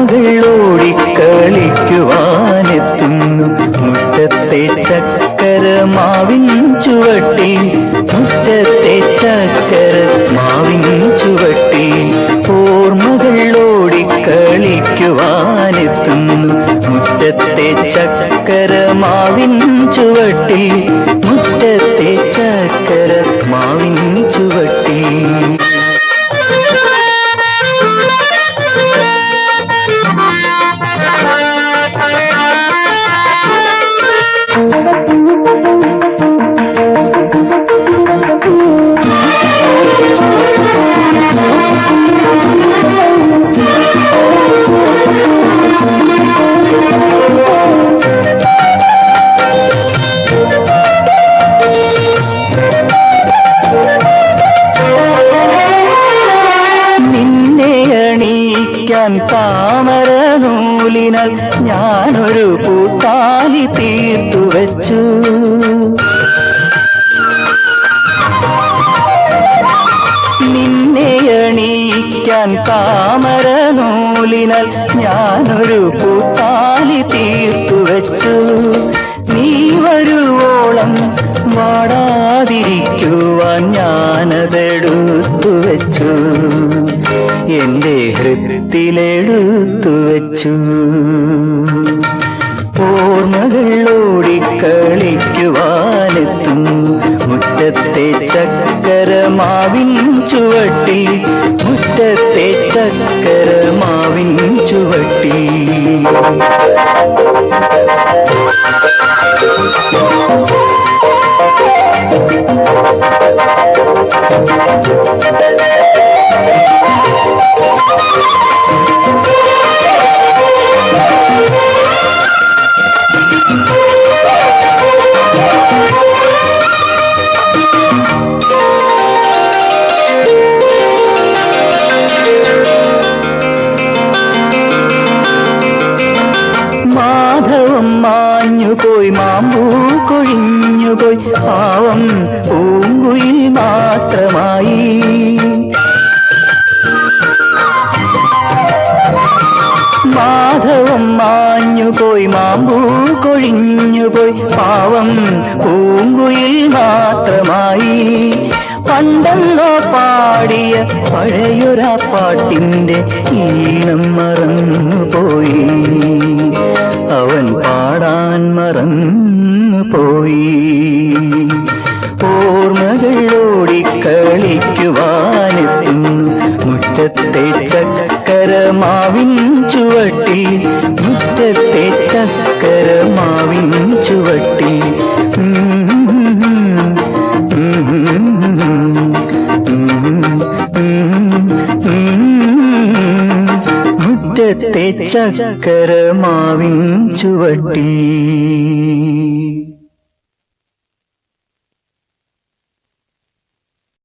ഓർമ്മകൾ ഓടിക്കളിക്കുവാനെത്തുന്നു മുറ്റത്തെ ചക്കര മാവിൻ ചുവട്ടിൽ മുറ്റത്തെ ചക്കര മാവിൻ ചുവട്ടിൽ ഓർമ്മകൾ ഓടിക്കളിക്കുവാനെത്തുന്നു മുറ്റത്തെ ചക്കര മാവിൻ ചുവട്ടിൽ മുറ്റത്തെ ചക്കര മാവിൻ ചുവട്ടിൽ നിന്നെ അണിയിക്കാൻ താമര നൂലിനാൽ ഞാനൊരു പൂത്താലി തീർത്തു വച്ചു നിന്നെ അണിയിക്കാൻ താമര നൂലിനാൽ ഞാനൊരു പൂത്താലി തീർത്തു വച്ചു നീ വരുവോളം വാടാതിരിക്കുവാൻ ഞാനതെടുത്തു വച്ചു എന്റെ ഹൃത്തിലെടുത്തു വച്ചു ഓർമ്മകൾ ഓടിക്കളിക്കുവാനെത്തുന്നു മുറ്റത്തെ ചക്കര മാവിൻ ചുവട്ടിൽ മുറ്റത്തെ ചക്കര മാവിൻ ചുവട്ടിൽ മാധവം മാഞ്ഞുപോയി മാമ്പൂ കൊഴിഞ്ഞുപോയി പാവം പൂങ്കുയിൽ മാത്രമായി മാധവം മാഞ്ഞുപോയി മാമ്പൂ കൊഴിഞ്ഞുപോയി പാവം പൂങ്കുയിൽ മാത്രമായി പണ്ടെന്നോ പാടിയ പഴയൊര പാട്ടിന്റെ ഈണം മറന്നുപോയി അവൻ പാടാൻ മറന്നുപോയി ഓർമ്മകൾ ഓടിക്കളിക്കുവാനെത്തുന്നു മുറ്റത്തെ ചക്കര മാവിൻ ചുവട്ടിൽ മുറ്റത്തെ ചക്കര മാവിൻ ചുവട്ടിൽ മുറ്റത്തെ ചക്കര മാവിൻ ചുവട്ടിൽ